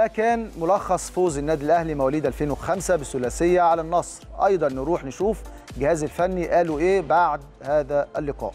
ده كان ملخص فوز النادي الاهلي مواليد 2005 بثلاثيه على النصر ايضا نروح نشوف جهاز الفني قالوا ايه بعد هذا اللقاء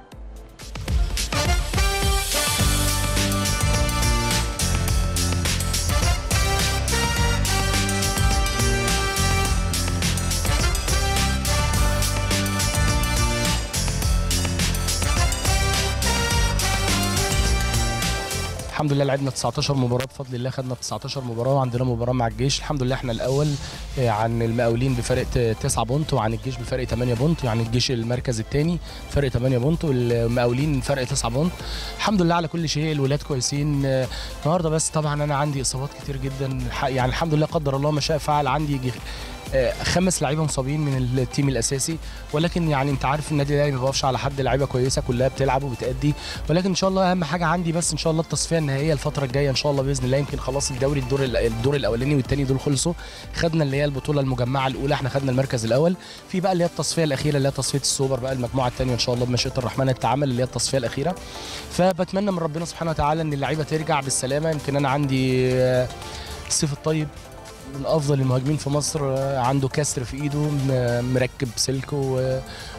الحمد لله لعبنا 19 مباراه بفضل الله خدنا 19 مباراه وعندنا مباراه مع الجيش الحمد لله احنا الاول آه، عن المقاولين بفرق 9 بونت وعن الجيش بفرق 8 بونت يعني الجيش المركز الثاني فرق 8 بونت والمقاولين فرق 9 بونت الحمد لله على كل شيء الولاد كويسين آه، النهارده بس طبعا انا عندي اصابات كتير جدا ح- يعني الحمد لله قدر الله ما شاء فعل عندي يجي آه، خمس لعيبه مصابين من التيم الاساسي ولكن يعني انت عارف النادي الاهلي ما بيقفش على حد لعيبه كويسه كلها بتلعب وبتأدي ولكن ان شاء الله اهم حاجه عندي بس ان شاء الله التصفيه النهائيه الفتره الجايه ان شاء الله باذن الله يمكن خلاص الدوري الدور ال- الدور الاولاني والثاني دول خلصوا خدنا اللي هي البطوله المجمعه الاولى احنا خدنا المركز الاول في بقى اللي هي التصفيه الاخيره اللي هي تصفيه السوبر بقى المجموعه الثانيه ان شاء الله بمشيئه الرحمن التعامل اللي هي التصفيه الاخيره فبتمنى من ربنا سبحانه وتعالى ان اللعيبه ترجع بالسلامه يمكن انا عندي آه، السيف الطيب من افضل المهاجمين في مصر آه، عنده كسر في ايده م- مركب سلك و-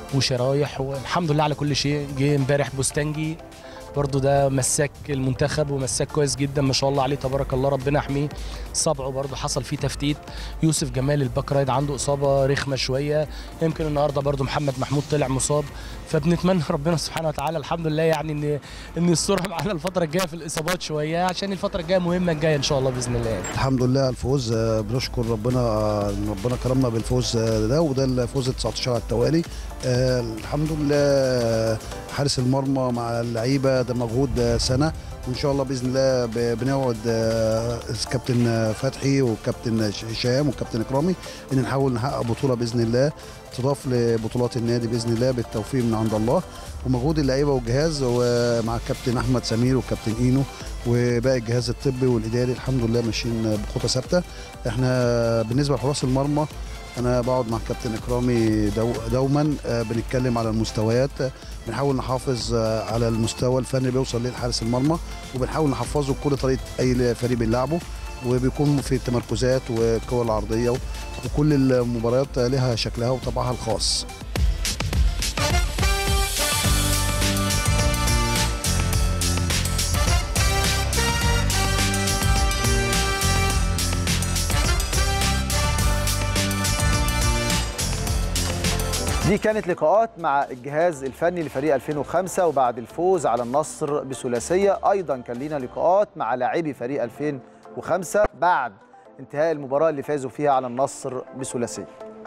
وشرايح والحمد لله على كل شيء جه امبارح بوستانجي برضو ده مساك المنتخب ومساك كويس جدا ما شاء الله عليه تبارك الله ربنا يحميه صبعه برضو حصل فيه تفتيت يوسف جمال الباك رايت عنده اصابه رخمه شويه يمكن النهارده برضو محمد محمود طلع مصاب فبنتمنى ربنا سبحانه وتعالى الحمد لله يعني ان ان الصوره معانا الفتره الجايه في الاصابات شويه عشان الفتره الجايه مهمه الجايه ان شاء الله باذن الله الحمد لله على الفوز آه، بنشكر ربنا آه، ان ربنا كرمنا بالفوز آه، ده وده الفوز ال 19 على التوالي آه، الحمد لله آه، حارس المرمى مع اللعيبه ده مجهود آه، سنه وان شاء الله باذن الله ب- بنوعد آه، الكابتن آه، فتحي والكابتن هشام والكابتن اكرامي ان نحاول نحقق بطوله باذن الله تضاف لبطولات النادي باذن الله بالتوفيق من عند الله ومجهود اللعيبه والجهاز ومع الكابتن احمد سمير والكابتن اينو وباقي الجهاز الطبي والاداري الحمد لله ماشيين بخطى ثابته احنا بالنسبه لحراس المرمى انا بقعد مع الكابتن اكرامي دو دوما آه، بنتكلم على المستويات آه، بنحاول نحافظ آه، على المستوى الفني اللي بيوصل ليه حارس المرمى وبنحاول نحفظه بكل طريقه اي فريق بنلعبه وبيكون في التمركزات والقوى العرضيه وكل المباريات لها شكلها وطبعها الخاص دي كانت لقاءات مع الجهاز الفني لفريق 2005 وبعد الفوز على النصر بثلاثيه ايضا كان لينا لقاءات مع لاعبي فريق 2005 بعد انتهاء المباراه اللي فازوا فيها على النصر بثلاثيه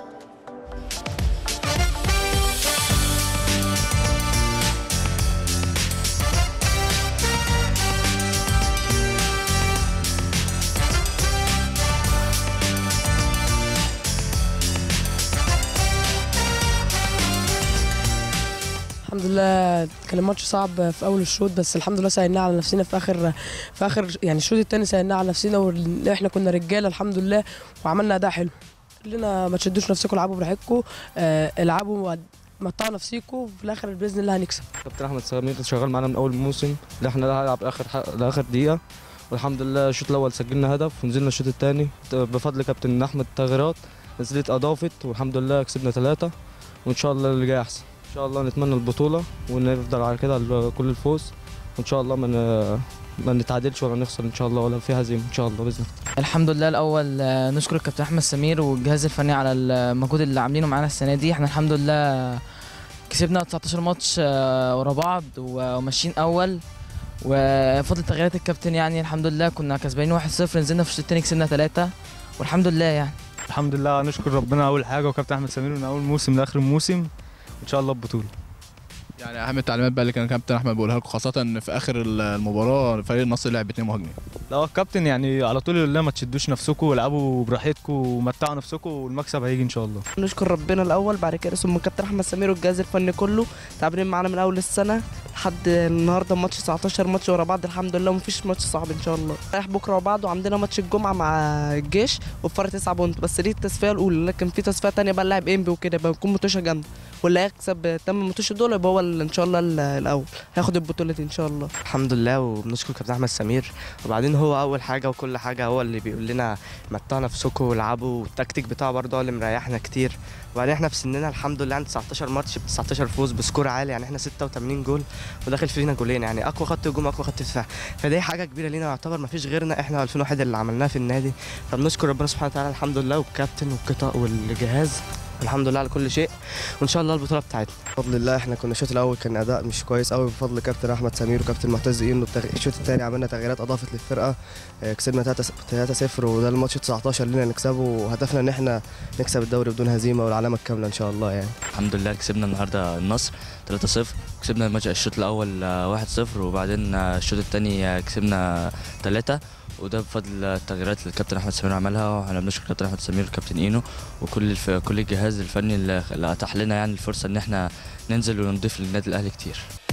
الحمد لله كان الماتش صعب في اول الشوط بس الحمد لله سهلناه على نفسنا في اخر في اخر يعني الشوط الثاني سهلناه على نفسنا واحنا كنا رجاله الحمد لله وعملنا اداء حلو لنا ما تشدوش نفسكم العبوا براحتكم آه العبوا متعوا نفسيكم وفي الاخر باذن الله هنكسب كابتن احمد سمير شغال معانا من اول الموسم اللي احنا هنلعب اخر ح... لاخر دقيقه والحمد لله الشوط الاول سجلنا هدف ونزلنا الشوط الثاني بفضل كابتن احمد تغييرات نزلت اضافت والحمد لله كسبنا ثلاثه وان شاء الله اللي جاي احسن ان شاء الله نتمنى البطوله ونفضل على كده على كل الفوز وان شاء الله ما ن- ما نتعادلش ولا نخسر ان شاء الله ولا في هزيمه ان شاء الله باذن الله الحمد لله الاول آه، نشكر الكابتن احمد سمير والجهاز الفني على المجهود اللي عاملينه معانا السنه دي احنا الحمد لله كسبنا 19 ماتش آه، ورا بعض و- وماشيين اول وفضل تغييرات الكابتن يعني الحمد لله كنا كسبانين 1-0 نزلنا في الشوط الثاني كسبنا 3 والحمد لله يعني الحمد لله نشكر ربنا اول حاجه وكابتن احمد سمير من اول موسم لاخر الموسم ان شاء الله البطوله يعني اهم التعليمات بقى اللي كان كابتن احمد بيقولها لكم خاصه ان في اخر المباراه فريق النصر لعب اتنين مهاجمين لا الكابتن يعني على طول يقول لنا ما تشدوش نفسكم والعبوا براحتكم ومتعوا نفسكم والمكسب هيجي ان شاء الله نشكر ربنا الاول بعد كده ثم كابتن احمد سمير والجهاز الفني كله تعبانين معانا من اول السنه لحد النهارده ماتش 19 ماتش ورا بعض الحمد لله ومفيش ماتش صعب ان شاء الله رايح بكره وبعده وعندنا ماتش الجمعه مع الجيش وفرق 9 بونت بس دي التصفيه الاولى لكن في تصفيه تانية بقى نلعب انبي وكده بنكون متوشه جامده واللي هيكسب تم ماتش دول يبقى هو ال- ان شاء الله ال- الاول هياخد البطوله دي ان شاء الله الحمد لله وبنشكر كابتن احمد سمير وبعدين هو اول حاجه وكل حاجه هو اللي بيقول لنا متعوا نفسكم والعبوا والتكتيك بتاعه برضه هو اللي مريحنا كتير وبعدين احنا في سننا الحمد لله عند 19 ماتش ب 19 فوز بسكور عالي يعني احنا 86 جول وداخل فينا جولين يعني اقوى خط هجوم اقوى خط دفاع فدي حاجه كبيره لينا يعتبر ما فيش غيرنا احنا 2001 اللي عملناها في النادي فبنشكر ربنا سبحانه وتعالى الحمد لله والكابتن والقطاع والجهاز الحمد لله على كل شيء وان شاء الله البطوله بتاعتنا بفضل الله احنا كنا الشوط الاول كان اداء مش كويس قوي بفضل كابتن احمد سمير وكابتن معتز اينو التغ- الشوط الثاني عملنا تغييرات اضافت للفرقه اه، كسبنا 3-0 وده الماتش 19 لينا نكسبه وهدفنا ان احنا نكسب الدوري بدون هزيمه والعلامه الكامله ان شاء الله يعني الحمد لله كسبنا النهارده النصر 3-0 كسبنا الماتش الشوط الاول آه، 1-0 وبعدين آه، الشوط الثاني كسبنا 3 وده بفضل التغييرات اللي الكابتن احمد سمير عملها واحنا بنشكر الكابتن احمد سمير والكابتن اينو وكل الف... كل الجهاز الفني اللي اللي اتاح لنا يعني الفرصه ان احنا ننزل ونضيف للنادي الاهلي كتير